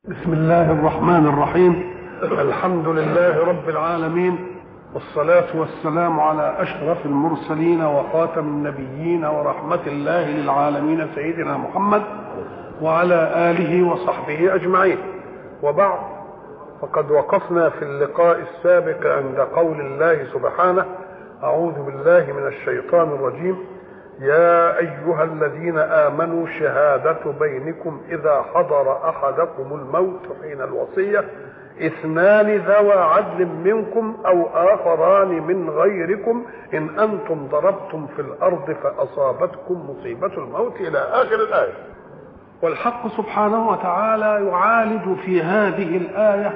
بسم الله الرحمن الرحيم الحمد لله رب العالمين والصلاة والسلام على أشرف المرسلين وخاتم النبيين ورحمة الله للعالمين سيدنا محمد وعلى آله وصحبه أجمعين وبعد فقد وقفنا في اللقاء السابق عند قول الله سبحانه أعوذ بالله من الشيطان الرجيم يا أيها الذين آمنوا شهادة بينكم إذا حضر أحدكم الموت حين الوصية اثنان ذوى عدل منكم أو آخران من غيركم إن أنتم ضربتم في الأرض فأصابتكم مصيبة الموت إلى آخر الآية والحق سبحانه وتعالى يعالج في هذه الآية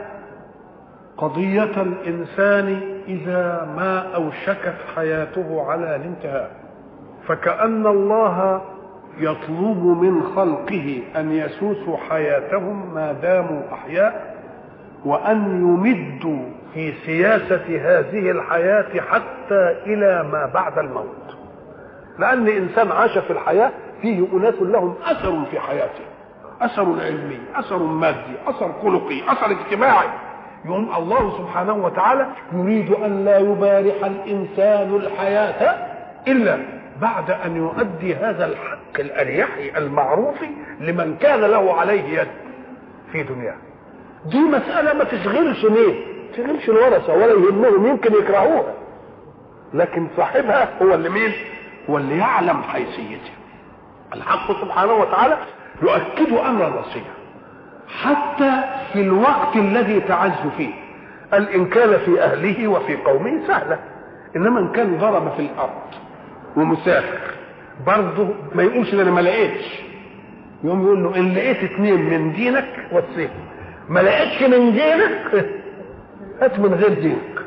قضية الإنسان إذا ما أوشكت حياته على الانتهاء فكأن الله يطلب من خلقه أن يسوسوا حياتهم ما داموا أحياء وأن يمدوا في سياسة هذه الحياة حتى إلى ما بعد الموت لأن إنسان عاش في الحياة فيه أناس لهم أثر في حياته أثر علمي أثر مادي أثر خلقي أثر اجتماعي يوم الله سبحانه وتعالى يريد أن لا يبارح الإنسان الحياة إلا بعد ان يؤدي هذا الحق الاريحي المعروف لمن كان له عليه يد في دنياه دي مساله ما تشغلش مين تشغلش الورثه ولا يهمهم يمكن يكرهوها لكن صاحبها هو اللي مين هو اللي يعلم حيثيتها الحق سبحانه وتعالى يؤكد امر الوصيه حتى في الوقت الذي تعز فيه قال ان كان في اهله وفي قومه سهله انما ان كان ضرب في الارض ومسافر برضه ما يقولش انا ما لقيتش يقوم يقول له ان لقيت اتنين من دينك وصيهم ما لقيتش من دينك هات من غير دينك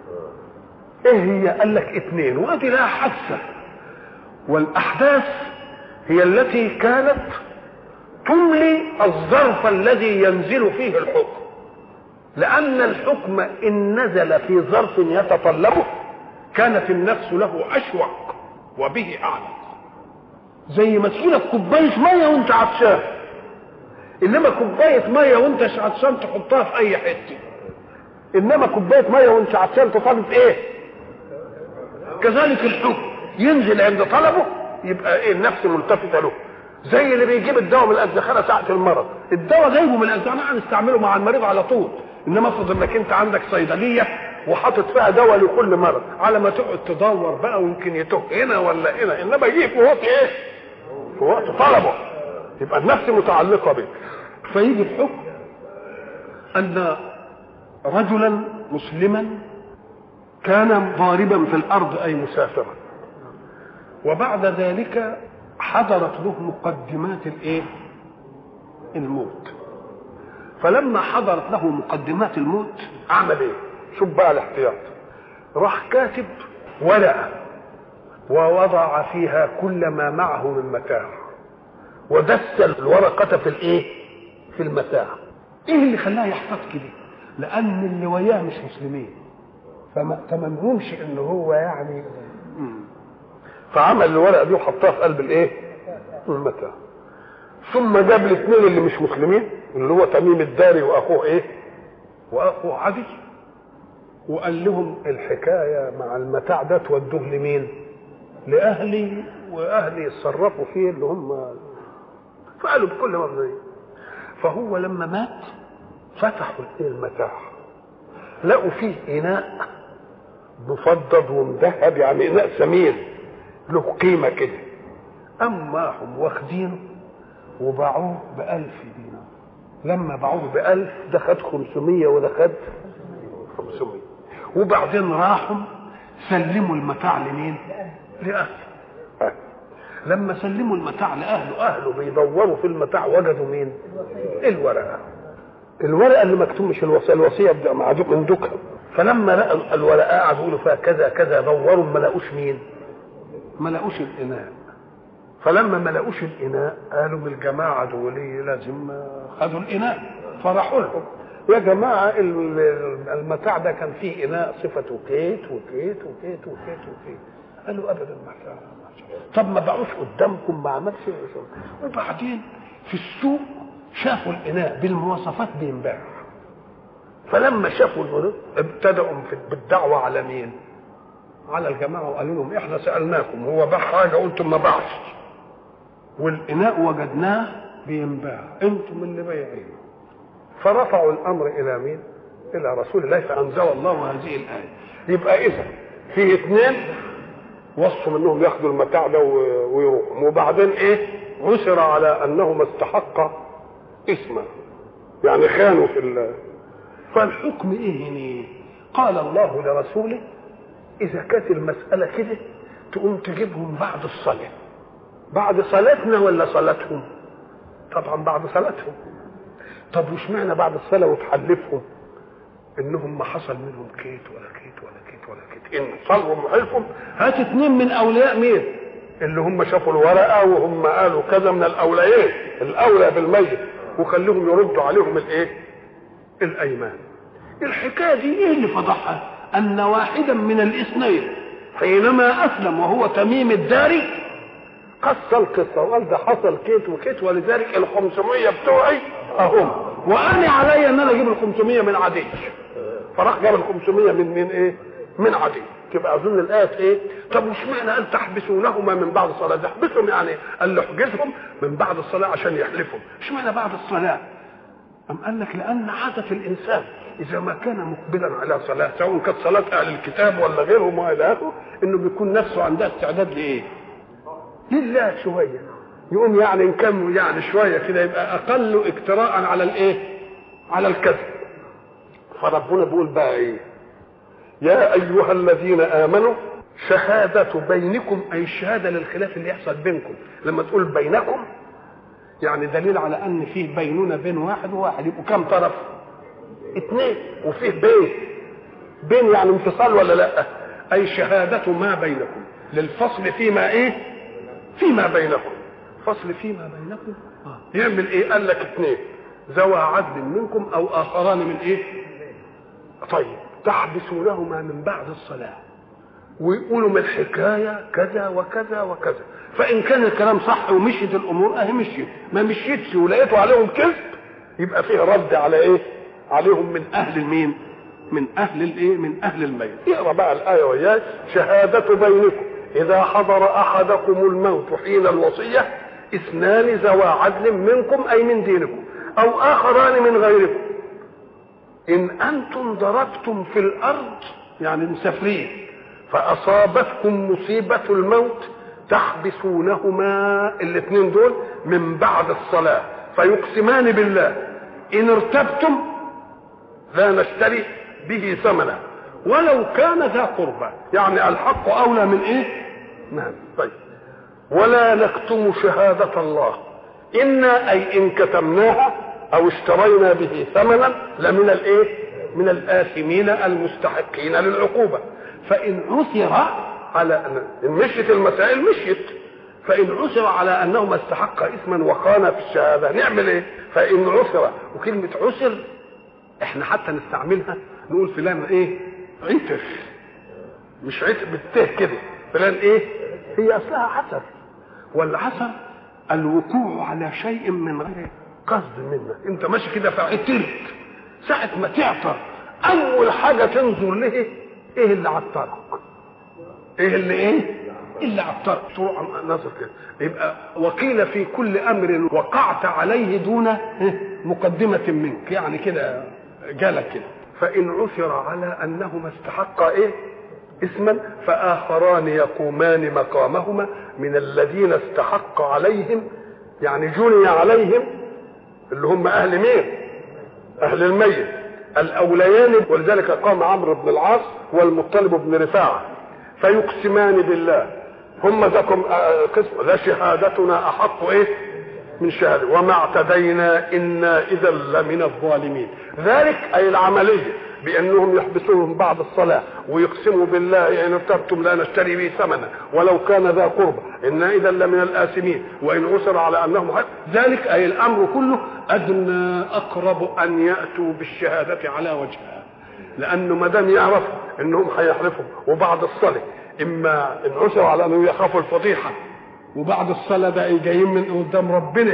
ايه هي قال لك اتنين وادي لها حادثه والاحداث هي التي كانت تملي الظرف الذي ينزل فيه الحكم لان الحكم ان نزل في ظرف يتطلبه كانت النفس له اشوق وبه اعلم زي ما تجيلك كوبايه ميه وانت عطشان انما كوبايه ميه وانت عطشان تحطها في اي حته انما كوبايه ميه وانت عطشان تطلب ايه كذلك الحكم ينزل عند طلبه يبقى ايه النفس ملتفته له زي اللي بيجيب الدواء من الازخانه ساعه المرض الدواء جايبه من الازخانه هنستعمله مع المريض على طول انما افرض انك انت عندك صيدليه وحاطط فيها دواء لكل مرض على ما تقعد تدور بقى ويمكن يتوه هنا ولا هنا انما يجي في وقت ايه؟ في وقت طلبه يبقى النفس متعلقه به فيجي الحكم ان رجلا مسلما كان ضاربا في الارض اي مسافرا وبعد ذلك حضرت له مقدمات الايه؟ الموت فلما حضرت له مقدمات الموت عمل ايه؟ شوف بقى الاحتياط راح كاتب ورقه ووضع فيها كل ما معه من متاع ودس الورقه في الايه؟ في المتاع ايه اللي خلاه يحتاط كده؟ لان اللي وياه مش مسلمين فما تمنهمش ان هو يعني فعمل الورقه دي وحطها في قلب الايه؟ المتاع ثم جاب الاثنين اللي مش مسلمين اللي هو تميم الداري واخوه ايه؟ واخوه عدي وقال لهم الحكايه مع المتاع ده تودوه لمين؟ لاهلي واهلي يتصرفوا فيه اللي هم فقالوا بكل مرضيه فهو لما مات فتحوا المتاع لقوا فيه اناء مفضد ومذهب يعني اناء ثمين له قيمه كده اما هم واخدينه وباعوه بألف دينار لما باعوه بألف ده خد 500 وده خد 500 وبعدين راحوا سلموا المتاع لمين؟ لأهله لما سلموا المتاع لأهله أهله بيدوروا في المتاع وجدوا مين؟ الورقة الورقة اللي مكتوب مش الوصية الوصية معدوك من دكها فلما لقوا الورقة قعدوا يقولوا فيها كذا كذا دوروا ما لقوش مين؟ ما لقوش الإناء فلما ما لقوش الاناء قالوا من الجماعه دول لازم خدوا الاناء فراحوا لهم يا جماعه المتاع ده كان فيه اناء صفته كيت وكيت وكيت وكيت وكيت قالوا ابدا ما طب ما باعوش قدامكم ما عملش وبعدين في السوق شافوا الاناء بالمواصفات بينباع فلما شافوا الاناء ابتدأوا بالدعوه على مين؟ على الجماعه وقالوا لهم احنا سالناكم هو باع حاجه قلتم ما باعش والاناء وجدناه بينباع انتم اللي بايعين فرفعوا الامر الى مين؟ الى رسول الله فانزل الله هذه الايه يبقى اذا في اثنين وصوا انهم ياخذوا المتاع ده ويروحوا وبعدين ايه؟ عثر على انهما استحقا اسما يعني خانوا في ال فالحكم ايه هنا؟ قال الله لرسوله اذا كانت المساله كده تقوم تجيبهم بعد الصلاه بعد صلاتنا ولا صلاتهم؟ طبعا بعد صلاتهم طب وش معنى بعد الصلاه وتحلفهم انهم ما حصل منهم كيت ولا كيت ولا كيت ولا كيت ان صلوا وحلفهم هات اثنين من اولياء مين اللي هم شافوا الورقه وهم قالوا كذا من الاوليين الاولى بالميت وخليهم يردوا عليهم الايه الايمان الحكايه دي ايه اللي فضحها ان واحدا من الاثنين حينما اسلم وهو تميم الداري قص القصه وقال ده حصل كيت وكيت ولذلك ال 500 بتوعي اهم وانا علي ان انا اجيب ال 500 من عدي فراح جاب ال 500 من من ايه؟ من عدي تبقى اظن الايه ايه؟ طب وش معنى قال تحبسونهما من بعد الصلاه؟ ده احبسهم يعني قال له احجزهم من بعد الصلاه عشان يحلفوا، ايش معنى بعد الصلاه؟ أم قال لك لأن عادة الإنسان إذا ما كان مقبلا على صلاة سواء كانت صلاة أهل الكتاب ولا غيرهم وإلى آخره إنه بيكون نفسه عندها استعداد لإيه؟ لله شوية يقوم يعني إن كان يعني شوية كده يبقى أقل اجتراء على الإيه؟ على الكذب فربنا بيقول بقى إيه؟ يا أيها الذين آمنوا شهادة بينكم أي الشهادة للخلاف اللي يحصل بينكم لما تقول بينكم يعني دليل على ان فيه بينونه بين واحد وواحد يبقوا كم طرف؟ اثنين وفيه بين بين يعني انفصال ولا لا؟ اي شهادة ما بينكم للفصل فيما ايه؟ فيما بينكم فصل فيما بينكم آه. يعمل ايه؟ قال لك اثنين ذوى عدل منكم او اخران من ايه؟ طيب تحبسونهما من بعد الصلاه ويقولوا من الحكايه كذا وكذا وكذا فان كان الكلام صح ومشيت الامور اهي مشيت ما مشيتش ولقيتوا عليهم كذب يبقى فيه رد على ايه عليهم من اهل المين من اهل الايه من اهل الميت اقرا بقى الايه وياي شهاده بينكم اذا حضر احدكم الموت حين الوصيه اثنان ذوى عدل منكم اي من دينكم او اخران من غيركم ان انتم ضربتم في الارض يعني مسافرين فاصابتكم مصيبه الموت تحبسونهما الاثنين دول من بعد الصلاة فيقسمان بالله إن ارتبتم لا نشتري به ثمنا ولو كان ذا قربى يعني الحق أولى من إيه؟ نعم طيب ولا نكتم شهادة الله إنا أي إن كتمناها أو اشترينا به ثمنا لمن الإيه؟ من الآثمين المستحقين للعقوبة فإن عثر على ان مشيت المسائل مشيت فان عثر على انهما استحق اثما وخان في الشهاده نعمل ايه؟ فان عثر وكلمه عثر احنا حتى نستعملها نقول فلان ايه؟ عثر مش عثر بالته كده فلان ايه؟ هي اصلها عثر والعثر الوقوع على شيء من غير قصد منك انت ماشي كده فعثرت ساعة ما تعثر اول حاجة تنظر له ايه اللي عطرك ايه اللي ايه اللي عطرك تروح نظر كده يبقى وقيل في كل امر وقعت عليه دون مقدمة منك يعني كده جالك كده فان عثر على انهما استحقا ايه اسما فاخران يقومان مقامهما من الذين استحق عليهم يعني جني عليهم اللي هم اهل مين اهل الميت الاوليان ولذلك قام عمرو بن العاص والمطلب بن رفاعه فيقسمان بالله هم ذاكم قسم لا شهادتنا احق ايه من شهاده وما اعتدينا انا اذا لمن الظالمين ذلك اي العمليه بانهم يحبسوهم بعد الصلاه ويقسموا بالله ان ارتبتم لا نشتري به ثمنا ولو كان ذا قربى انا اذا لمن الاثمين وان عثر على انهم حد ذلك اي الامر كله ادنى اقرب ان ياتوا بالشهاده على وجهها لانه ما دام يعرفوا انهم هيحلفوا وبعد الصلاه اما ان عثروا على انهم يخافوا الفضيحه وبعد الصلاه ده جايين من قدام ربنا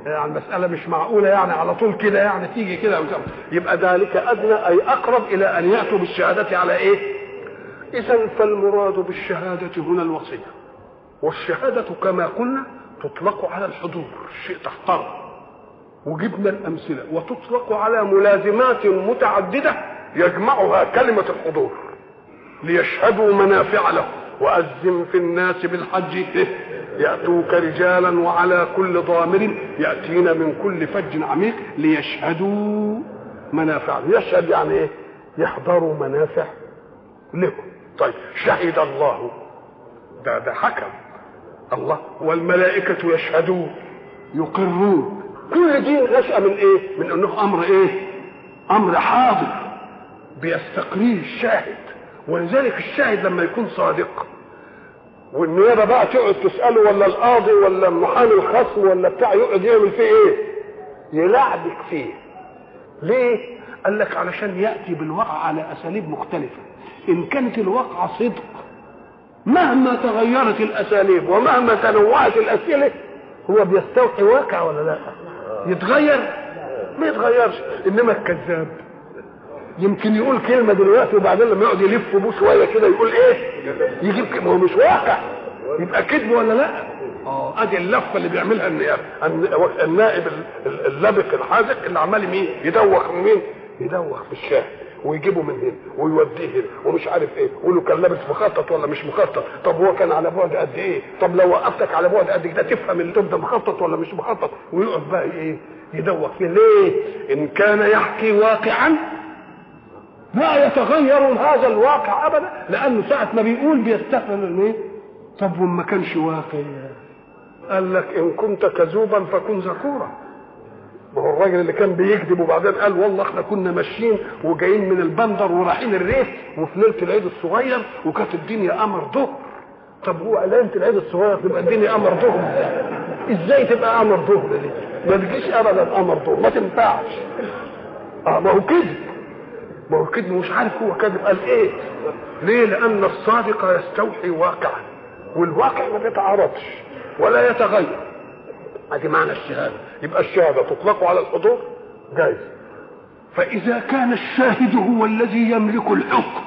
يعني المسألة مش معقولة يعني على طول كده يعني تيجي كده يبقى ذلك أدنى أي أقرب إلى أن يأتوا بالشهادة على إيه؟ إذا فالمراد بالشهادة هنا الوصية والشهادة كما قلنا تطلق على الحضور شيء تحترم وجبنا الأمثلة وتطلق على ملازمات متعددة يجمعها كلمة الحضور ليشهدوا منافع لهم وأذن في الناس بالحج يأتوك رجالا وعلى كل ضامر يأتين من كل فج عميق ليشهدوا منافع يشهد يعني ايه يحضروا منافع لهم طيب شهد الله ده ده حكم الله والملائكة يشهدون يقرون كل دي نشأة من ايه من انه امر ايه امر حاضر بيستقريه الشاهد ولذلك الشاهد لما يكون صادق والنيابه بقى تقعد تساله ولا القاضي ولا محامي الخصم ولا بتاع يقعد يعمل فيه ايه؟ يلعبك فيه. ليه؟ قال لك علشان ياتي بالواقع على اساليب مختلفه. ان كانت الواقعه صدق مهما تغيرت الاساليب ومهما تنوعت الاسئله هو بيستوحي واقع ولا لا؟ يتغير؟ ما يتغيرش انما الكذاب يمكن يقول كلمه دلوقتي وبعدين لما يقعد يلف بيه شويه كده يقول ايه يجيب ما هو مش واقع يبقى كذب ولا لا اه ادي اللفه اللي بيعملها النيابه النائب اللبق الحاذق اللي عمال مين يدوخ من مين يدوخ في الشاهد ويجيبه من هنا ويوديه هنا ومش عارف ايه يقول له كان لابس مخطط ولا مش مخطط طب هو كان على بعد قد ايه طب لو وقفتك على بعد قد كده تفهم اللي ده مخطط ولا مش مخطط ويقعد بقى ايه يدوخ فيه ليه ان كان يحكي واقعا لا يتغير هذا الواقع ابدا لانه ساعه ما بيقول بيستقبل الايه طب وما كانش واقع قال لك ان كنت كذوبا فكن ذكورا ما هو الراجل اللي كان بيكذب وبعدين قال والله احنا كنا ماشيين وجايين من البندر ورايحين الريف وفي ليله العيد الصغير وكانت الدنيا قمر ظهر طب هو ليله العيد الصغير تبقى الدنيا قمر ظهر ازاي تبقى قمر ظهر دي ما تجيش ابدا قمر ظهر ما تنفعش اه ما هو كذب ما هو كذب مش عارف هو كذب قال ايه ليه لان الصادق يستوحي واقعا والواقع ما بيتعارضش ولا يتغير ادي معنى الشهاده يبقى الشهاده تطلق على الحضور جايز فاذا كان الشاهد هو الذي يملك الحكم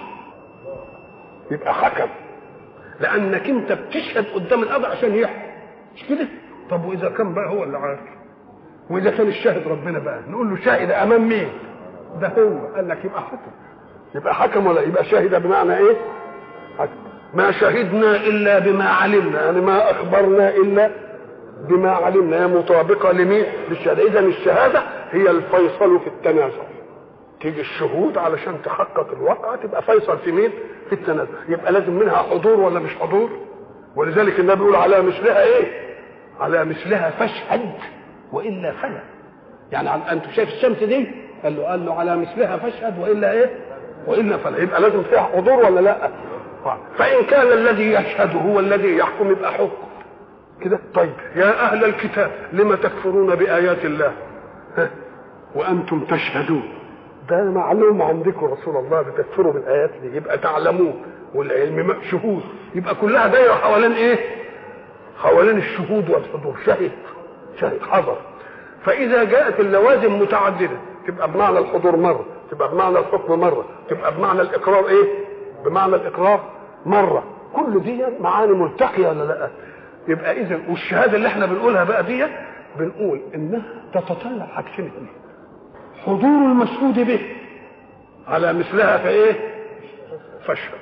يبقى حكم لانك انت بتشهد قدام القاضي عشان يحكم مش كده طب واذا كان بقى هو اللي عارف واذا كان الشاهد ربنا بقى نقول له شاهد امام مين ده هو قال لك يبقى حكم يبقى حكم ولا يبقى شهد بمعنى ايه حكم ما شهدنا الا بما علمنا يعني ما اخبرنا الا بما علمنا هي مطابقه لمين للشهاده اذا الشهاده هي الفيصل في التنازع تيجي الشهود علشان تحقق الواقع تبقى فيصل في مين في التنازع يبقى لازم منها حضور ولا مش حضور ولذلك النبي يقول على مثلها ايه على مثلها فاشهد والا فلا يعني انت شايف الشمس دي قال له قال له على مثلها فاشهد والا ايه والا فلا يبقى لازم فيها حضور ولا لا فان كان الذي يشهد هو الذي يحكم يبقى حكم كده طيب يا اهل الكتاب لم تكفرون بايات الله ها؟ وانتم تشهدون ده معلوم عندكم رسول الله بتكفروا بالايات دي يبقى تعلمون والعلم شهود يبقى كلها دايره حوالين ايه حوالين الشهود والحضور شهد شهد حضر فاذا جاءت اللوازم متعدده تبقى بمعنى الحضور مره تبقى بمعنى الحكم مره تبقى بمعنى الاقرار ايه بمعنى الاقرار مره كل دي معاني ملتقيه ولا لا يبقى اذا والشهاده اللي احنا بنقولها بقى دي بنقول انها تتطلب حاجتين اثنين حضور المشهود به على مثلها فايه فاشهد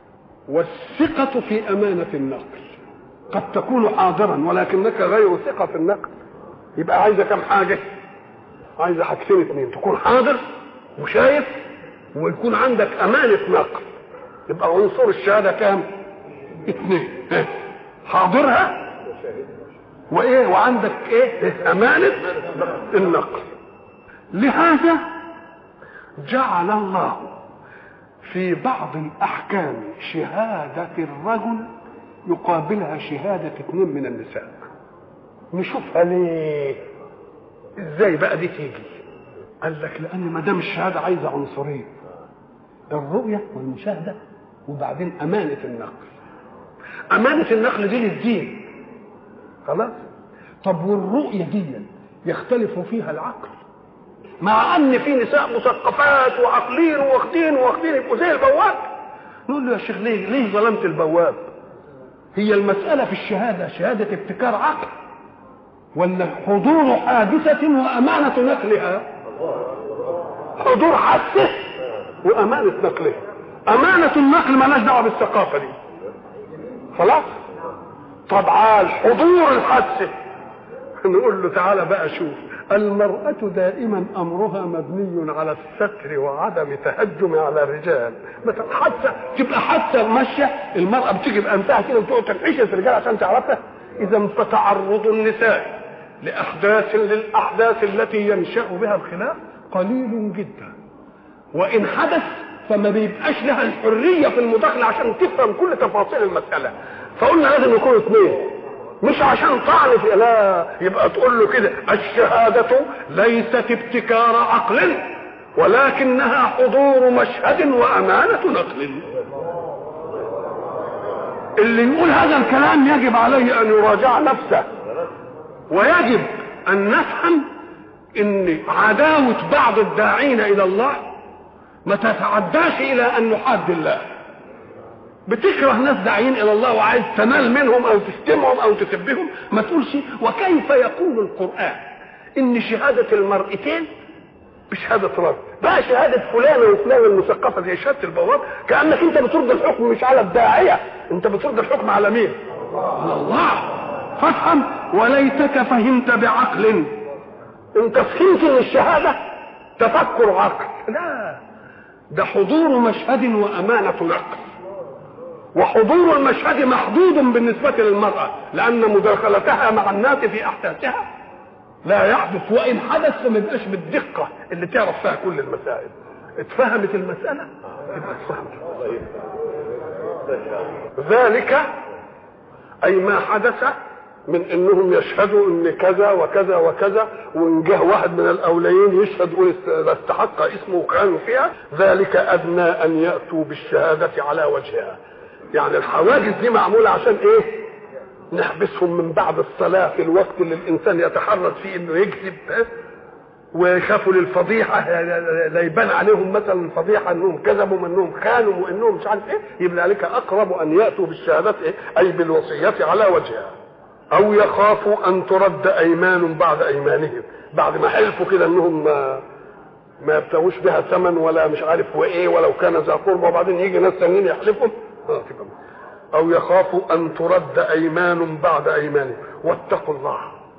والثقة في أمانة النقل قد تكون حاضرا ولكنك غير ثقة في النقل يبقى عايزة كم حاجة عايزة حاجتين اثنين تكون حاضر وشايف ويكون عندك أمانة نقل يبقى عنصر الشهادة كام اثنين حاضرها وايه وعندك ايه امانه النقل لهذا جعل الله في بعض الاحكام شهاده الرجل يقابلها شهاده اثنين من النساء نشوفها ليه ازاي بقى دي تيجي قال لك لان ما دام الشهاده عايزه عنصرين الرؤيه والمشاهده وبعدين امانه النقل امانه النقل دي للدين خلاص طب والرؤيه دي يختلف فيها العقل مع ان في نساء مثقفات وعاقلين واخدين واخدين يبقوا زي البواب نقول له يا شيخ ليه ليه ظلمت البواب هي المسألة في الشهادة شهادة ابتكار عقل ولا حضور حادثة وأمانة نقلها حضور حادثة وأمانة نقلها أمانة النقل مالهاش دعوة بالثقافة دي خلاص طب عال حضور الحادثة نقول له تعالى بقى شوف المرأة دائما أمرها مبني على الستر وعدم تهجم على الرجال مثلا حتى تبقى حتى ماشية المرأة بتيجي بأنفها كده وتقعد تنحش الرجال عشان تعرفها إذا فتعرض النساء لأحداث للأحداث التي ينشأ بها الخلاف قليل جدا وإن حدث فما بيبقاش لها الحرية في المداخلة عشان تفهم كل تفاصيل المسألة فقلنا لازم يكونوا اثنين مش عشان طعن في لا يبقى تقول له كده الشهادة ليست ابتكار عقل ولكنها حضور مشهد وأمانة نقل اللي يقول هذا الكلام يجب عليه أن يراجع نفسه ويجب أن نفهم أن عداوة بعض الداعين إلى الله ما تتعداش إلى أن نحاد الله بتكره ناس داعين الى الله وعايز تنال منهم او تشتمهم او تسبهم ما تقولش وكيف يقول القران ان شهاده المرأتين بشهاده رجل بقى شهاده فلانه وفلانه المثقفه زي شهاده البواب كانك انت بترد الحكم مش على الداعيه انت بترد الحكم على مين؟ على الله فافهم وليتك فهمت بعقل انت فهمت ان الشهاده تفكر عقل لا ده حضور مشهد وامانه نقل وحضور المشهد محدود بالنسبة للمرأة لأن مداخلتها مع الناس في أحداثها لا يحدث وإن حدث فما يبقاش بالدقة اللي تعرف فيها كل المسائل اتفهمت المسألة يبقى اتفهمت ذلك أي ما حدث من انهم يشهدوا ان كذا وكذا وكذا وان جه واحد من الاوليين يشهد يقول استحق اسمه وكانوا فيها ذلك ادنى ان ياتوا بالشهاده على وجهها يعني الحواجز دي معموله عشان ايه نحبسهم من بعد الصلاه في الوقت اللي الانسان يتحرز فيه انه يكذب ويخافوا للفضيحه لا يبان عليهم مثلا الفضيحه انهم كذبوا وانهم خانوا وانهم مش عارف ايه يبقى ذلك اقرب ان ياتوا بالشهادات ايه اي بالوصيه على وجهها او يخافوا ان ترد ايمان بعد ايمانهم بعد ما حلفوا كده انهم ما ما يبتغوش بها ثمن ولا مش عارف وايه ولو كان ذا قربى وبعدين يجي ناس ثانيين يحلفوا او يخافوا ان ترد ايمان بعد ايمانهم واتقوا الله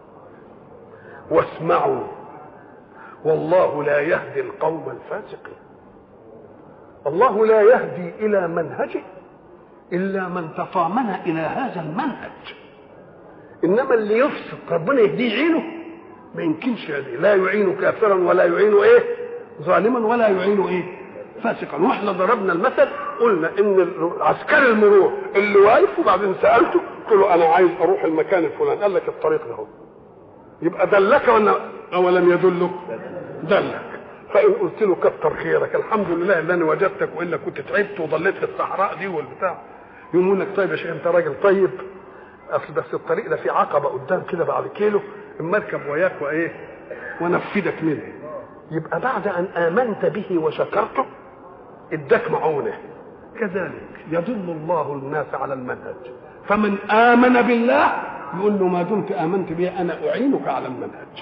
واسمعوا والله لا يهدي القوم الفاسقين الله لا يهدي الى منهجه الا من تطامن الى هذا المنهج انما اللي يفسق ربنا يهديه يعينه ما يمكنش هذه لا يعين كافرا ولا يعين ايه ظالما ولا يعين ايه فاسقا واحنا ضربنا المثل قلنا ان عسكري المرور اللي واقف وبعدين سالته قلت له انا عايز اروح المكان الفلاني قال لك الطريق ده هو يبقى دلك ولا او لم يدلك دلك فان قلت له كتر خيرك الحمد لله اللي انا وجدتك والا كنت تعبت وضليت في الصحراء دي والبتاع يقول لك طيب يا شيخ انت راجل طيب اصل بس الطريق ده في عقبه قدام كده بعد كيلو اما اركب وياك وايه وانفذك منه يبقى بعد ان امنت به وشكرته اداك معونه كذلك يدل الله الناس على المنهج فمن امن بالله يقول له ما دمت امنت به انا اعينك على المنهج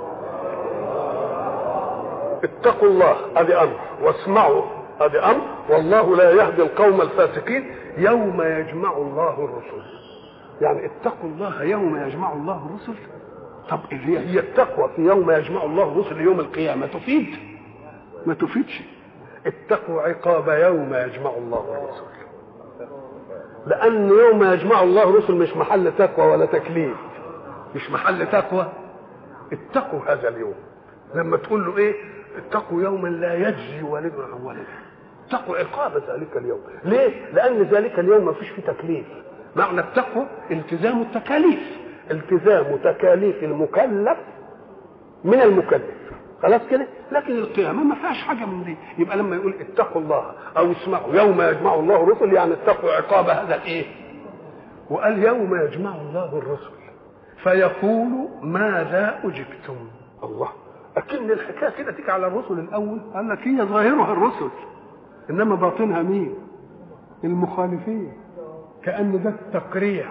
اتقوا الله هذه امر واسمعوا هذه امر والله لا يهدي القوم الفاسقين يوم يجمع الله الرسل يعني اتقوا الله يوم يجمع الله الرسل طب هي هي التقوى في يوم يجمع الله الرسل يوم القيامه تفيد ما تفيدش اتقوا عقاب يوم يجمع الله الرسل لان يوم يجمع الله الرسل مش محل تقوى ولا تكليف مش محل تقوى اتقوا هذا اليوم لما تقول له ايه اتقوا يوما لا يجزي والد عن ولده اتقوا عقاب ذلك اليوم ليه لان ذلك اليوم ما فيش فيه تكليف معنى التقوى التزام التكاليف التزام تكاليف المكلف من المكلف خلاص كده لكن القيامة ما فيهاش حاجة من دي يبقى لما يقول اتقوا الله أو اسمعوا يوم يجمع الله الرسل يعني اتقوا عقاب هذا الإيه وقال يوم يجمع الله الرسل فيقول ماذا أجبتم الله أكن الحكاية كده تيجي على الرسل الأول قال لك هي ظاهرها الرسل إنما باطنها مين المخالفين كأن ده التقريع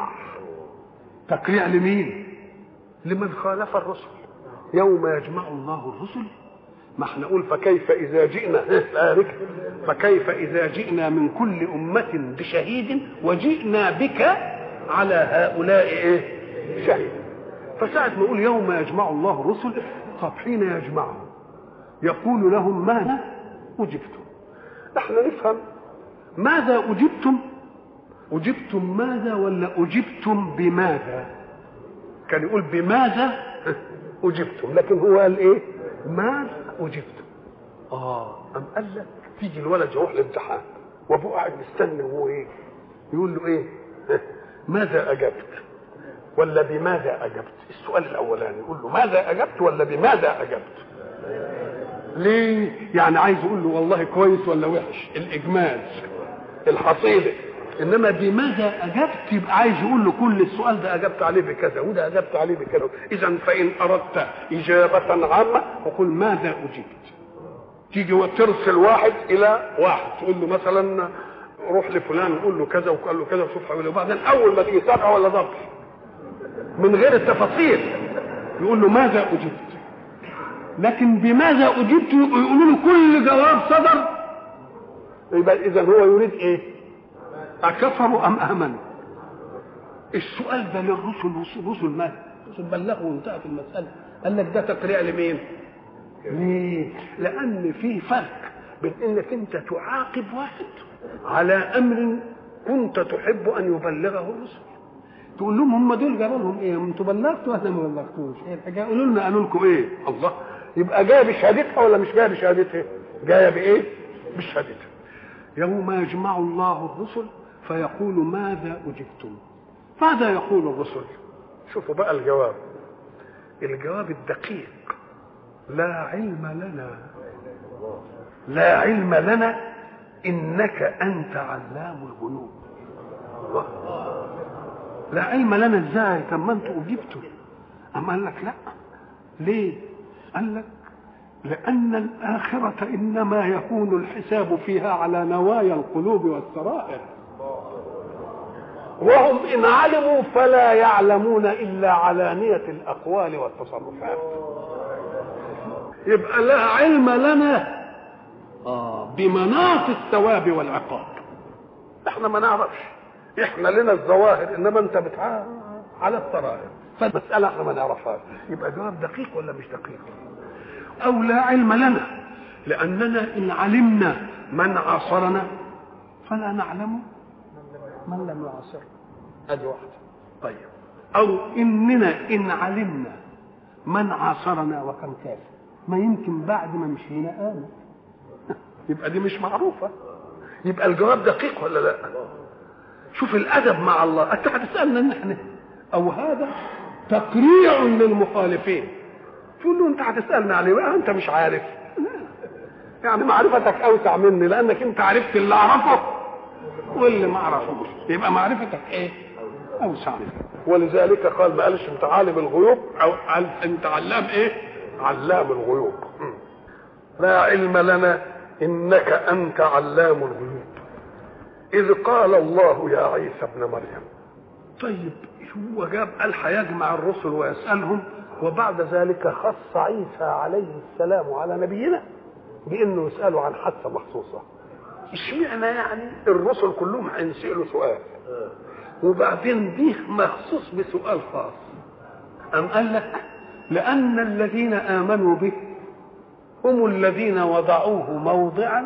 تقريع لمين لمن خالف الرسل يوم يجمع الله الرسل ما احنا نقول فكيف اذا جئنا فكيف اذا جئنا من كل امه بشهيد وجئنا بك على هؤلاء ايه شهيد فساعة ما يقول يوم يجمع الله الرسل طب حين يجمعهم يقول لهم ماذا أجبتم احنا نفهم ماذا أجبتم أجبتم ماذا ولا أجبتم بماذا كان يقول بماذا أجبتم لكن هو قال إيه ماذا أجبتم آه أم قال لك تيجي الولد يروح الامتحان وأبوه قاعد مستني وهو إيه يقول له إيه ماذا أجبت ولا بماذا أجبت السؤال الأولاني يقول له ماذا أجبت ولا بماذا أجبت ليه يعني عايز يقول له والله كويس ولا وحش الإجمال الحصيلة انما بماذا اجبت يبقى عايز يقول له كل السؤال ده اجبت عليه بكذا وده اجبت عليه بكذا اذا فان اردت اجابه عامه فقل ماذا اجبت تيجي وترسل واحد الى واحد تقول له مثلا روح لفلان وقول له كذا وقال له كذا وشوف حوله وبعدين اول ما تيجي سبعه ولا ضبط من غير التفاصيل يقول له ماذا اجبت لكن بماذا اجبت يقولوا له كل جواب صدر يبقى اذا هو يريد ايه أكفروا أم آمنوا السؤال ده للرسل رسل ما رسل بلغوا وانتهت المسألة قال لك ده تقريع لمين ليه لأن في فرق بين انك انت تعاقب واحد على امر كنت تحب ان يبلغه الرسل تقول لهم هم دول جابوا لهم ايه انتوا بلغتوا ولا ما بلغتوش ايه الحكايه قولوا لنا قالوا لكم ايه الله يبقى جايه بشهادتها ولا مش جايه بشهادتها جايه بايه بشهادتها يوم يجمع الله الرسل فيقول ماذا أجبتم ماذا يقول الرسل شوفوا بقى الجواب الجواب الدقيق لا علم لنا لا علم لنا إنك أنت علام الغيوب لا علم لنا ازاي طب ما انتوا اجبتوا اما قال لك لا ليه قال لك لأن الآخرة إنما يكون الحساب فيها على نوايا القلوب والسرائر وهم إن علموا فلا يعلمون إلا علانية الأقوال والتصرفات يبقى لا علم لنا آه بمناط الثواب والعقاب احنا ما نعرفش احنا لنا الظواهر انما انت بتعرف على السرائر فالمسألة احنا ما نعرفهاش يبقى جواب دقيق ولا مش دقيق او لا علم لنا لاننا ان علمنا من عاصرنا فلا نعلم من لم يعاصرنا ادي واحده طيب او اننا ان علمنا من عاصرنا وكان كافر ما يمكن بعد ما مشينا امن يبقى دي مش معروفه يبقى الجواب دقيق ولا لا شوف الادب مع الله انت هتسالنا نحن او هذا تقريع للمخالفين تقول له انت هتسالني عليه بقى انت مش عارف يعني معرفتك اوسع مني لانك انت عرفت اللي اعرفه واللي ما اعرفوش يبقى معرفتك ايه اوسع ولذلك قال ما قالش انت عالم الغيوب او انت علام ايه علام الغيوب لا علم لنا انك انت علام الغيوب اذ قال الله يا عيسى ابن مريم طيب هو جاب قال هيجمع الرسل ويسالهم وبعد ذلك خص عيسى عليه السلام على نبينا بانه يساله عن حادثه مخصوصه اشمعنى يعني الرسل كلهم هينسالوا سؤال وبعدين دي مخصوص بسؤال خاص أم قال لك لأن الذين آمنوا به هم الذين وضعوه موضعا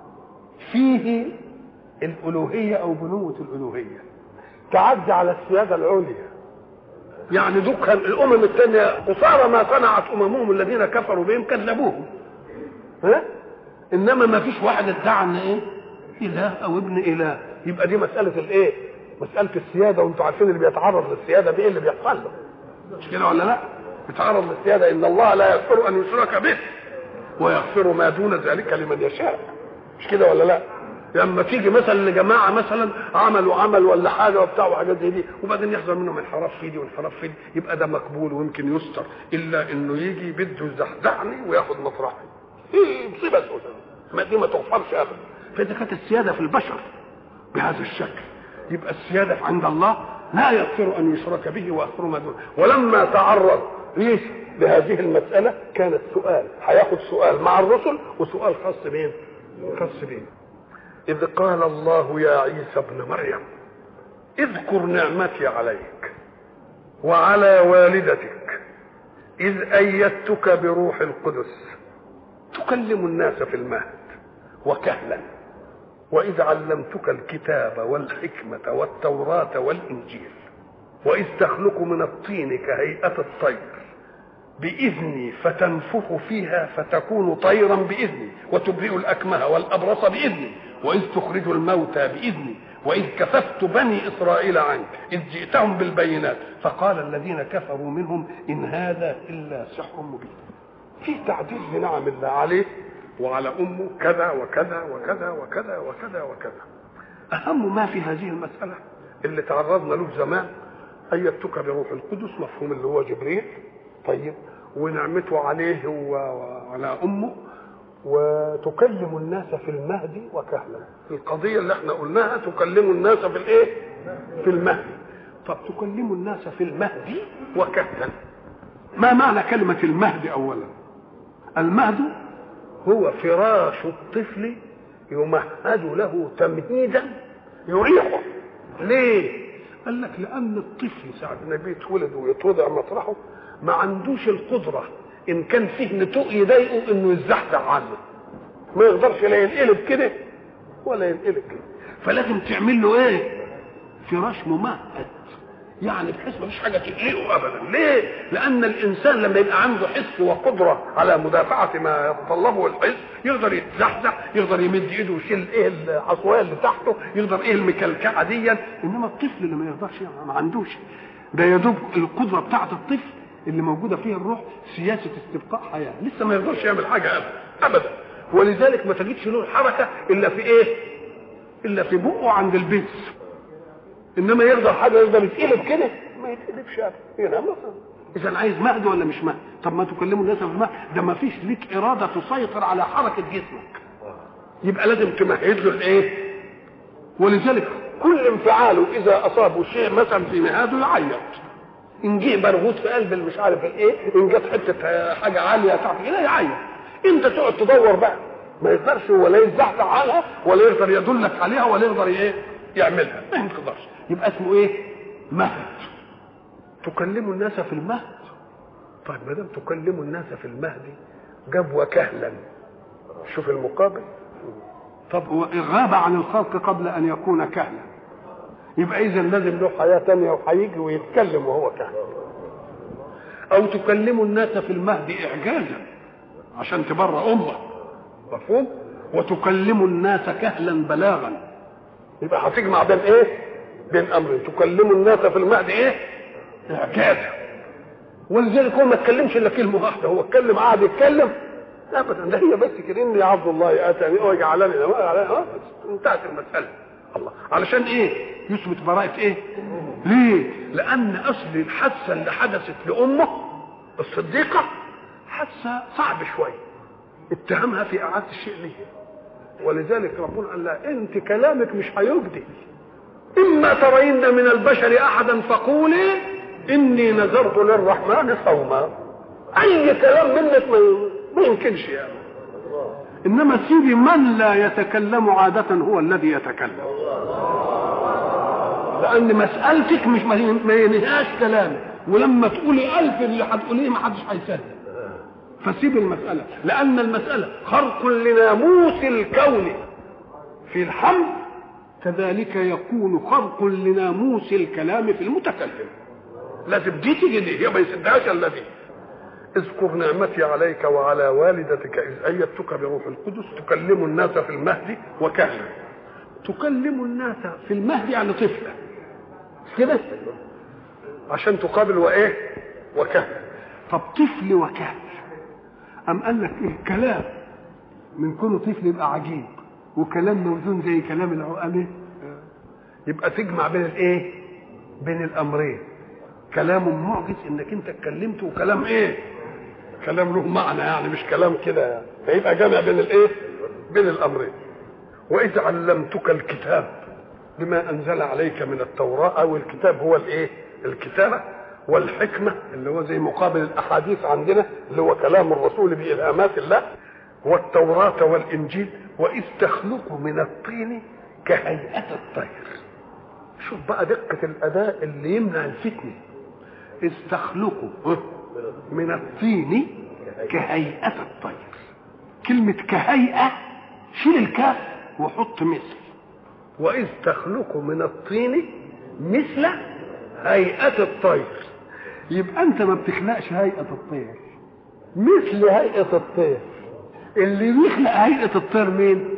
فيه الألوهية أو بنوة الألوهية تعدى على السيادة العليا يعني دول كان الأمم الثانية قصارى ما صنعت أممهم الذين كفروا بهم كذبوهم ها؟ إنما ما فيش واحد ادعى أن إيه إله أو ابن إله يبقى دي مسألة الإيه مسألة السيادة وانتم عارفين اللي بيتعرض للسيادة دي ايه اللي بيحصل له مش كده ولا لا بيتعرض للسيادة ان الله لا يغفر ان يشرك به ويغفر ما دون ذلك لمن يشاء مش كده ولا لا لما تيجي مثلا لجماعه مثلا عملوا عمل ولا حاجه وبتاع وحاجات زي دي وبعدين يحصل منهم انحراف في دي وانحراف في دي يبقى ده مقبول ويمكن يستر الا انه يجي بده يزحزحني وياخد مطرحي ايه مصيبه سوداء ما دي ما تغفرش ابدا فاذا كانت السياده في البشر بهذا الشكل يبقى السياده عند الله لا يغفر ان يشرك به ويغفر ما دونه ولما تعرض ليش لهذه المساله كانت سؤال هياخد سؤال مع الرسل وسؤال خاص بين خاص بين إذ قال الله يا عيسى ابن مريم اذكر نعمتي عليك وعلى والدتك إذ أيدتك بروح القدس تكلم الناس في المهد وكهلا وإذ علمتك الكتاب والحكمة والتوراة والإنجيل وإذ تخلق من الطين كهيئة الطير بإذني فتنفخ فيها فتكون طيرا بإذني وتبرئ الأكمه والأبرص بإذني وإذ تخرج الموتى بإذني وإذ كففت بني إسرائيل عنك إذ جئتهم بالبينات فقال الذين كفروا منهم إن هذا إلا سحر مبين في تعديل لنعم الله عليه وعلى أمه كذا وكذا وكذا وكذا وكذا وكذا أهم ما في هذه المسألة اللي تعرضنا له زمان أيدتك بروح القدس مفهوم اللي هو جبريل طيب ونعمته عليه وعلى أمه وتكلم الناس في المهد وكهلا القضية اللي احنا قلناها تكلم الناس في الايه في المهد طب تكلم الناس في المهد وكهلا ما معنى كلمة المهد أولا المهد هو فراش الطفل يمهد له تمهيدا يريحه ليه قال لك لأن الطفل ساعة ما بيتولد ويتوضع مطرحه ما عندوش القدرة ان كان فيه نتوء يضايقه انه يزحزح عنه ما يقدرش لا ينقلب كده ولا ينقلب كده فلازم تعمل له ايه فراش ممهد يعني بحيث ما فيش حاجه تقلقه ابدا ليه لان الانسان لما يبقى عنده حس وقدره على مدافعه ما يتطلبه الحس يقدر يتزحزح يقدر يمد ايده ويشيل ايه العصوايه اللي تحته يقدر ايه المكلكعه دي انما الطفل اللي ما يقدرش يعني ما عندوش ده يا دوب القدره بتاعه الطفل اللي موجوده فيها الروح سياسه استبقاء حياه لسه ما يقدرش يعمل حاجه ابدا ابدا ولذلك ما تجدش له الحركه الا في ايه الا في بقه عند البنس انما يقدر حاجه يقدر يتقلب كده ما يتقلبش ابدا هنا مثلا اذا عايز مهد ولا مش مهد طب ما تكلموا الناس في المهد ده ما فيش ليك اراده تسيطر على حركه جسمك يبقى لازم تمهد له الايه ولذلك كل انفعاله اذا اصابه شيء مثلا في مهاده يعيط ان جه برغوث في قلب مش عارف الايه ان جت حته حاجه عاليه تحت كده يعيط انت تقعد تدور بقى ما يقدرش ولا يزحزح عنها ولا يقدر يدلك عليها ولا يقدر ايه يعملها ما يقدرش يبقى اسمه ايه مهد تكلم الناس في المهد طيب ما دام تكلم الناس في المهد جاب وكهلا شوف المقابل طب غاب عن الخلق قبل ان يكون كهلا يبقى اذا لازم له حياه ثانيه وهيجي ويتكلم وهو كهل او تكلم الناس في المهد اعجازا عشان تبرى امه مفهوم وتكلم الناس كهلا بلاغا يبقى هتجمع بين ايه بين امرين تكلم الناس في المهد ايه اعجازا ولذلك هو ما اتكلمش الا كلمه واحده هو اتكلم قعد يتكلم ابدا ده هي بس كده اني عبد الله اتاني وجعلني انتهت المساله الله علشان ايه يثبت براءة ايه ليه لان اصل الحادثة اللي حدثت لامه الصديقة حادثة صعب شوية اتهمها في اعادة الشيء ليه ولذلك ربنا قال لها انت كلامك مش هيجدي اما ترين من البشر احدا فقولي اني نذرت للرحمن صوما اي كلام منك ما يمكنش يعني انما سيدي من لا يتكلم عادة هو الذي يتكلم لان مسألتك مش ما ينهاش كلامك ولما تقولي ألف اللي هتقوليه ما حدش هيصدق فسيب المسألة لأن المسألة خرق لناموس الكون في الحمد كذلك يكون خرق لناموس الكلام في المتكلم لازم دي تيجي دي هي ما يصدقهاش الا دي اذكر نعمتي عليك وعلى والدتك إذ أيدتك بروح القدس تكلم الناس في المهد وكهلا تكلم الناس في المهد يعني طفلة كده عشان تقابل وإيه وكهلا طب طفل وكهل أم قال لك إيه كلام من كونه طفل يبقى عجيب وكلام موزون زي كلام العقلاء يبقى تجمع بين الايه بين الامرين كلام معجز انك انت اتكلمت وكلام ايه كلام له معنى يعني مش كلام كده يعني فيبقى جامع بين الايه بين الامرين واذ علمتك الكتاب بما انزل عليك من التوراه او الكتاب هو الايه الكتابه والحكمه اللي هو زي مقابل الاحاديث عندنا اللي هو كلام الرسول بالهامات الله والتوراه والانجيل واذ تخلق من الطين كهيئه الطير شوف بقى دقه الاداء اللي يمنع الفتنه اذ تخلق من الطين كهيئه الطير كلمه كهيئه شيل الكاف وحط مثل وإذ تخلق من الطين مثل هيئة الطير يبقى أنت ما بتخلقش هيئة الطير مثل هيئة الطير اللي بيخلق هيئة الطير مين؟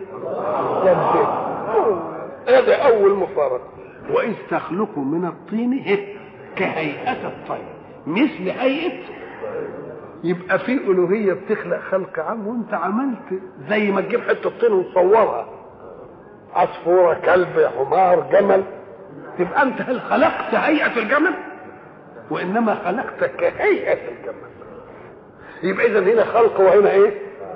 ربنا هذا أول مفارقة وإذ تخلق من الطين كهيئة الطير مثل هيئة يبقى في ألوهية بتخلق خلق عام وأنت عملت زي ما تجيب حتة طين وتصورها عصفورة كلب حمار جمل تبقى انت هل خلقت هيئة الجمل وانما خلقت كهيئة الجمل يبقى اذا هنا خلق وهنا ايه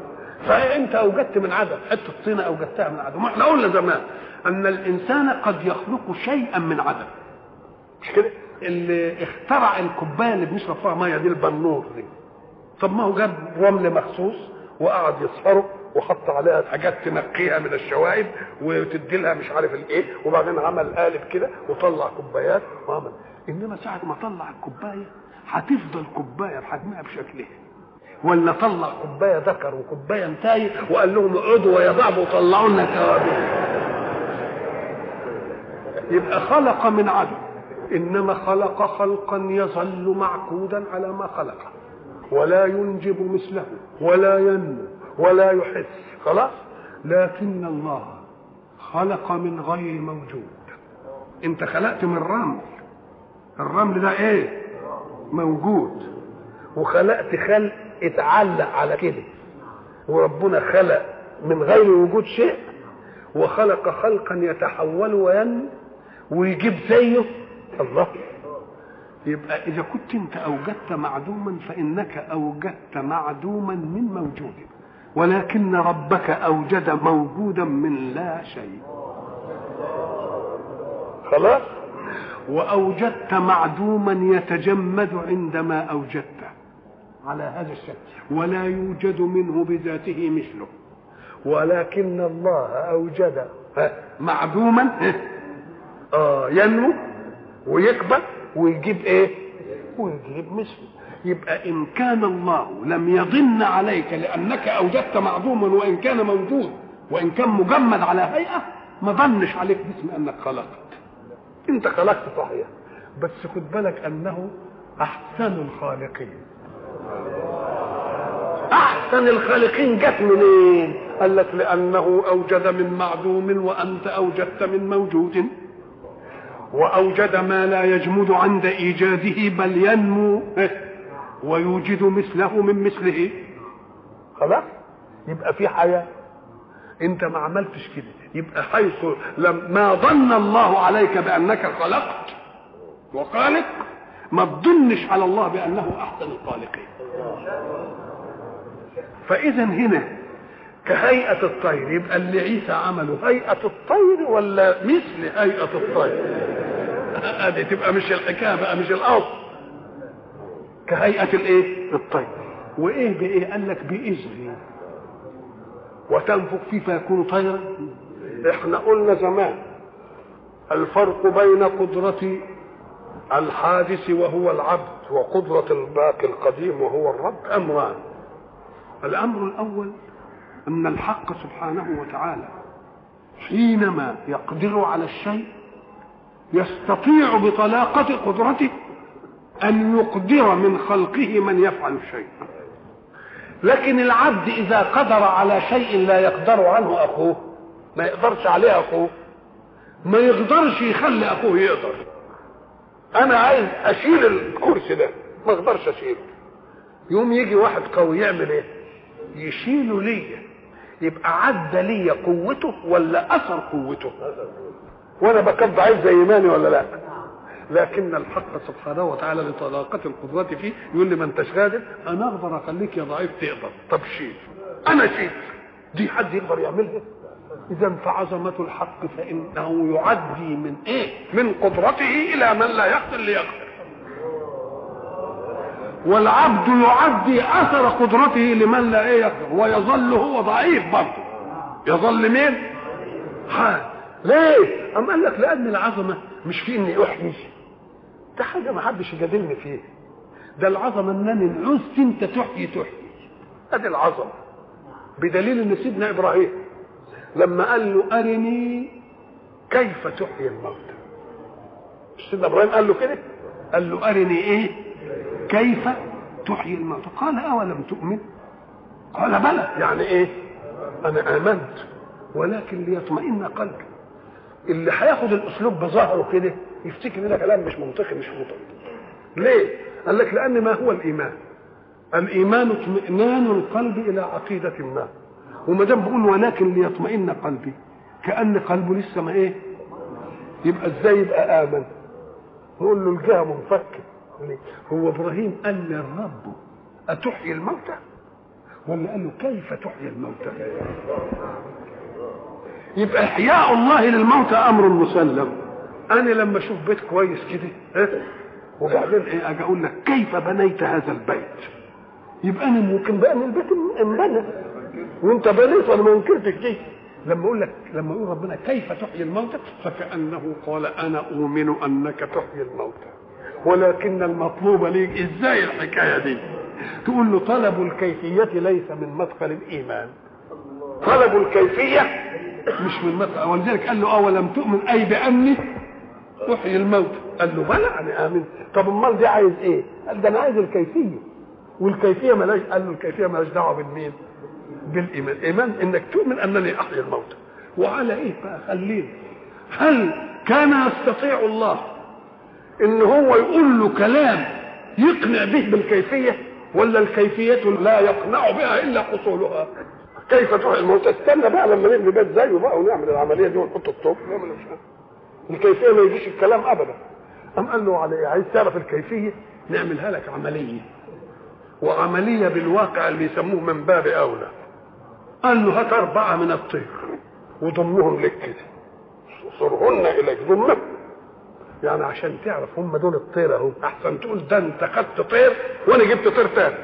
فانت اوجدت من عدم حته طينه اوجدتها من عدم واحنا قلنا زمان ان الانسان قد يخلق شيئا من عدم مش كده اللي اخترع الكوبايه اللي بنشرب فيها ميه دي البنور دي طب ما هو جاب رمل مخصوص وقعد يصهره وحط عليها حاجات تنقيها من الشوائب وتدي لها مش عارف الايه وبعدين عمل قالب كده وطلع كوبايات وعمل انما ساعه ما طلع الكوبايه هتفضل كوبايه بحجمها بشكلها ولا طلع كوبايه ذكر وكوبايه انتاي وقال لهم اقعدوا ويا بعض وطلعوا لنا كوابيس يبقى خلق من عدم انما خلق خلقا يظل معقودا على ما خلقه ولا ينجب مثله ولا ينمو ولا يحس خلاص لكن الله خلق من غير موجود انت خلقت من رمل الرمل ده ايه موجود وخلقت خلق اتعلق على كده وربنا خلق من غير وجود شيء وخلق خلقا يتحول وينمو ويجيب زيه الله يبقى اذا كنت انت اوجدت معدوما فانك اوجدت معدوما من موجود ولكن ربك اوجد موجودا من لا شيء خلاص واوجدت معدوما يتجمد عندما اوجدته على هذا الشكل ولا يوجد منه بذاته مثله ولكن الله اوجد معدوما آه ينمو ويكبر ويجيب ايه ويجيب مثله يبقى ان كان الله لم يضن عليك لانك اوجدت معدوما وان كان موجود وان كان مجمد على هيئه ما ظنش عليك باسم انك خلقت انت خلقت صحيح بس خد بالك انه احسن الخالقين احسن الخالقين جت منين قال لك لانه اوجد من معدوم وانت اوجدت من موجود واوجد ما لا يجمد عند ايجاده بل ينمو ويوجد مثله من مثله خلاص يبقى في حياه انت ما عملتش كده يبقى حيث لما ظن الله عليك بانك خلقت وخالق ما تظنش على الله بانه احسن الخالقين فاذا هنا كهيئة الطير يبقى اللي عيسى عمله هيئة الطير ولا مثل هيئة الطير هذه تبقى مش الحكاية بقى مش الأصل كهيئة الايه الطير وايه بايه قال لك بإذنه وتنفخ فيه فيكون طيرا احنا قلنا زمان الفرق بين قدرة الحادث وهو العبد وقدرة الباقي القديم وهو الرب أمران الأمر الأول أن الحق سبحانه وتعالى حينما يقدر على الشيء يستطيع بطلاقة قدرته أن يقدر من خلقه من يفعل الشيء لكن العبد إذا قدر على شيء لا يقدر عنه أخوه ما يقدرش عليه أخوه ما يقدرش يخلي أخوه يقدر أنا عايز أشيل الكرسي ده ما أقدرش أشيله يوم يجي واحد قوي يعمل إيه؟ يشيله ليا يبقى عدى لي قوته ولا اثر قوته وانا بكب ضعيف زي ايماني ولا لا لكن الحق سبحانه وتعالى لطلاقة القدرة فيه يقول لي ما انتش قادر انا اقدر اخليك يا ضعيف تقدر طب شيل انا شيل دي حد يقدر يعملها اذا فعظمة الحق فانه يعدي من ايه من قدرته الى من لا يقدر ليقدر والعبد يعدي اثر قدرته لمن لا ايه يقدر ويظل هو ضعيف برضه يظل مين حال ليه ام قال لك لان العظمه مش في اني احيي ده حاجه ما حدش يجادلني فيها ده العظمه انني عوزت انت تحيي تحيي ادي العظمه بدليل ان سيدنا ابراهيم لما قال له ارني كيف تحيي الموتى مش سيدنا ابراهيم قال له كده قال له ارني ايه كيف تحيي الموتى قال اولم تؤمن قال بلى يعني ايه انا امنت ولكن ليطمئن قلبي اللي هياخد الاسلوب بظهره كده يفتكر ان ده كلام مش منطقي مش منطقي ليه قال لك لان ما هو الايمان الايمان اطمئنان القلب الى عقيده ما وما دام بقول ولكن ليطمئن قلبي كان قلبه لسه ما ايه يبقى ازاي يبقى امن نقول له الجهه منفكه ليه؟ هو ابراهيم قال للرب اتحيي الموتى ولا قال له كيف تحيي الموتى يبقى احياء الله للموتى امر مسلم انا لما اشوف بيت كويس كده ها وبعدين ايه اجي اقول لك كيف بنيت هذا البيت يبقى انا ممكن بقى ان البيت انبنى وانت بنيت وانا ما انكرتش دي لما اقول لك لما يقول ربنا كيف تحيي الموتى فكانه قال انا اؤمن انك تحيي الموتى ولكن المطلوب ليك ازاي الحكايه دي تقول له طلب الكيفيه ليس من مدخل الايمان طلب الكيفيه مش من مدخل ولذلك قال له اولم تؤمن اي باني احيي الموت قال له بلى انا امن طب امال دي عايز ايه قال ده انا عايز الكيفيه والكيفيه ملاش قال له الكيفيه ملاش دعوه بالمين بالايمان ايمان انك تؤمن انني احيي الموت وعلى ايه بقى خلينا هل كان يستطيع الله ان هو يقول له كلام يقنع به بالكيفيه ولا الكيفيه لا يقنع بها الا حصولها كيف تحيي الموت استنى بقى لما نبني بيت زيه بقى ونعمل العمليه دي ونحط الطوب ونعمل مش الكيفيه ما يجيش الكلام ابدا قام قال له على ايه عايز تعرف الكيفيه نعملها لك عمليه وعمليه بالواقع اللي بيسموه من باب اولى قال له هات اربعه من الطير وضمهم لك كده صرهن اليك ضمهم يعني عشان تعرف هم دول الطير اهو احسن تقول ده انت خدت طير وانا جبت طير تاني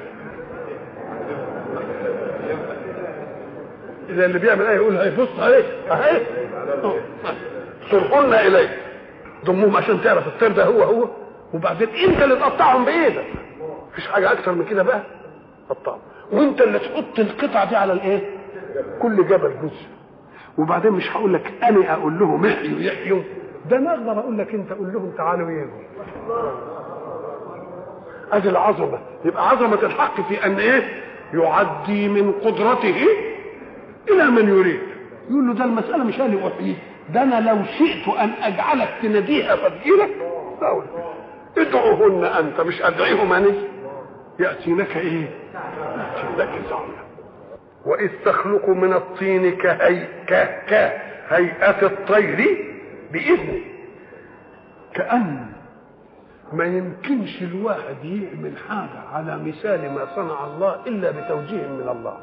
اذا اللي بيعمل ايه يقول هيبص عليك اهي صرهن اليك ضمهم عشان تعرف الطير ده هو هو وبعدين انت اللي تقطعهم بايدك مفيش حاجه اكتر من كده بقى قطعهم وانت اللي تحط القطعه دي على الايه كل جبل جزء وبعدين مش هقول لك انا اقول لهم احيوا يحيوا ده انا اقدر اقول لك انت قول لهم تعالوا يجوا ادي العظمه يبقى عظمه الحق في ان ايه يعدي من قدرته الى من يريد يقول له ده المساله مش انا احييه ده انا لو شئت ان اجعلك تناديها فتجيلك ادعوهن انت مش ادعيهم انا ياتينك ايه ياتينك زعما واذ تخلق من الطين كهي ك- كهيئه الطير باذنه كان ما يمكنش الواحد يعمل حاجه على مثال ما صنع الله الا بتوجيه من الله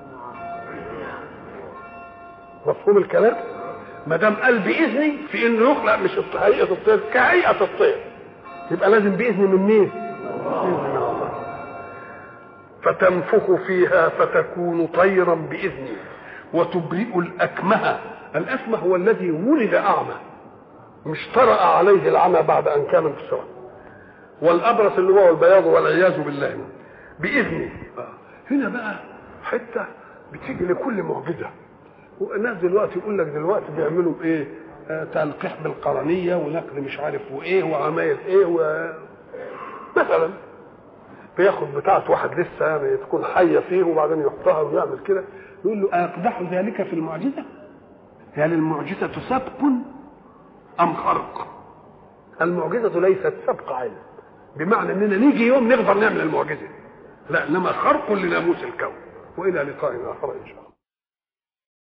مفهوم الكلام ما دام قال باذني في انه يخلق مش هيئه الطير كهيئه الطير يبقى لازم باذن من مين؟ بإذن من الله فتنفخ فيها فتكون طيرا باذنه وتبرئ الاكمه الاكمه هو الذي ولد اعمى مش طرأ عليه العمى بعد ان كان مبصرا والابرص اللي هو البياض والعياذ بالله باذنه هنا بقى حته بتيجي لكل معجزه والناس دلوقتي يقول لك دلوقتي بيعملوا ايه آه تلقيح بالقرنيه ونقل مش عارف وايه وعمايل ايه و مثلا بياخد بتاعه واحد لسه يعني تكون حيه فيه وبعدين يحطها ويعمل كده يقول له اقدح ذلك في المعجزه يعني المعجزه سبق ام خرق المعجزه ليست سبق علم بمعنى اننا نيجي يوم نقدر نعمل المعجزه لا انما خرق لناموس الكون والى لقاء اخر ان شاء الله